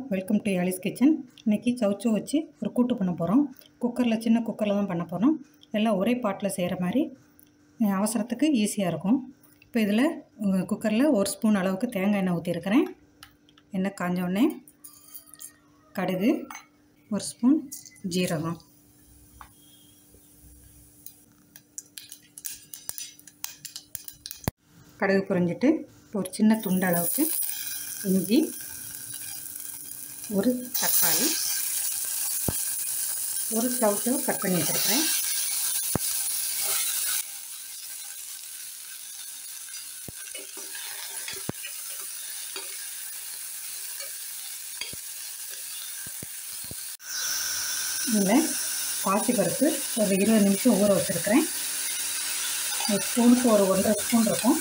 welcome to யாலிஸ் kitchen இன்றைக்கி சவுச்சோ வச்சு ஒரு கூட்டு பண்ண போகிறோம் குக்கரில் சின்ன குக்கரில் தான் பண்ண போகிறோம் எல்லாம் ஒரே பாட்டில் செய்கிற மாதிரி அஹ், அவசரத்துக்கு ஈஸியாக இருக்கும் இப்போ இதில் குக்கரில் ஒரு ஸ்பூன் அளவுக்கு தேங்காய் எண்ணெய் ஊற்றிருக்கிறேன் எண்ணெய் காஞ்ச உடனே கடுகு ஒரு ஸ்பூன் ஜீரகம் கடுகு புரிஞ்சிட்டு ஒரு சின்ன துண்டு அளவுக்கு இஞ்சி ஒரு தக்காளி ஒரு ஸ்டவ்ஸை கட் பண்ணி வச்சுருக்கிறேன் இதில் பாசி பருப்பு ஒரு இருபது நிமிஷம் ஊற வச்சுருக்கிறேன் ஒரு ஸ்பூனுக்கு ஒரு ஒன்றரை ஸ்பூன் இருக்கும்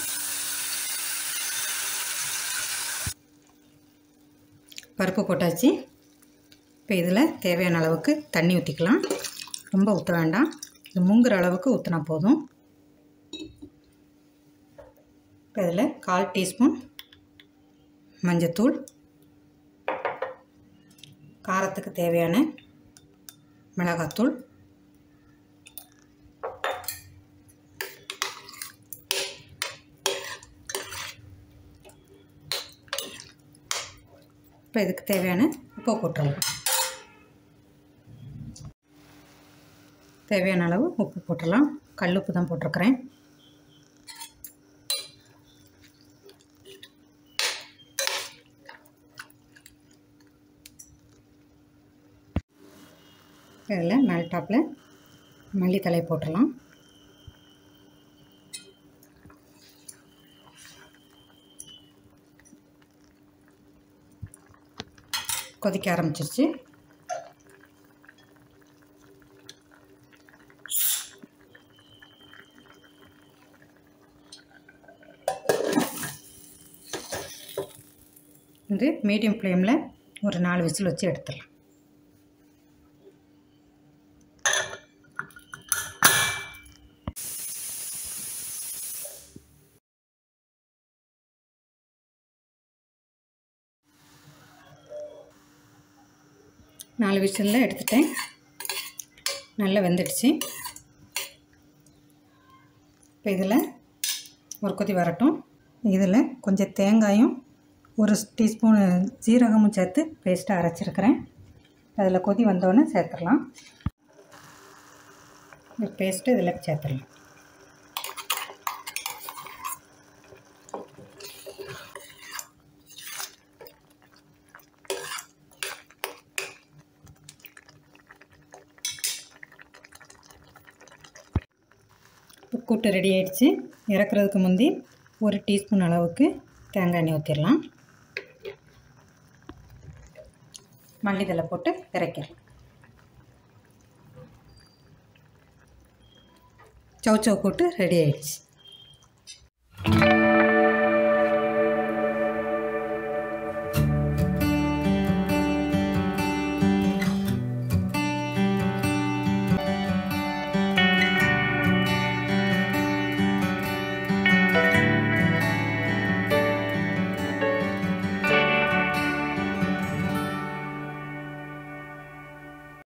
பருப்பு போட்டாச்சு இப்போ இதில் தேவையான அளவுக்கு தண்ணி ஊற்றிக்கலாம் ரொம்ப ஊற்ற வேண்டாம் இது முங்குற அளவுக்கு ஊற்றினா போதும் இப்போ இதில் கால் டீஸ்பூன் மஞ்சத்தூள் காரத்துக்கு தேவையான மிளகாத்தூள் இப்போ இதுக்கு தேவையான உப்பு போட்டுடலாம் தேவையான அளவு உப்பு போட்டுடலாம் கல் உப்பு தான் போட்டிருக்கிறேன் இதில் மேல் டாப்பில் மல்லித்தலை போட்டுடலாம் கொதிக்க ஆரம்பிச்சிருச்சு இது மீடியம் ஃப்ளேமில் ஒரு நாலு விசில் வச்சு எடுத்துடலாம் நாலு விசிலில் எடுத்துட்டேன் நல்லா வெந்துடுச்சு இப்போ இதில் ஒரு கொதி வரட்டும் இதில் கொஞ்சம் தேங்காயும் ஒரு டீஸ்பூன் ஜீரகமும் சேர்த்து பேஸ்ட்டாக அரைச்சிருக்கிறேன் அதில் கொதி வந்தோடனே சேர்த்துடலாம் இந்த பேஸ்ட்டு இதில் சேர்த்துடலாம் கூட்டு ரெடி ஆயிடுச்சு இறக்குறதுக்கு முந்தி ஒரு டீஸ்பூன் அளவுக்கு தேங்காய் எண்ணெய் ஊற்றிடலாம் மல்லித்தலை போட்டு இறக்கிடலாம் சவுச்சவு கூட்டு ரெடி ஆயிடுச்சு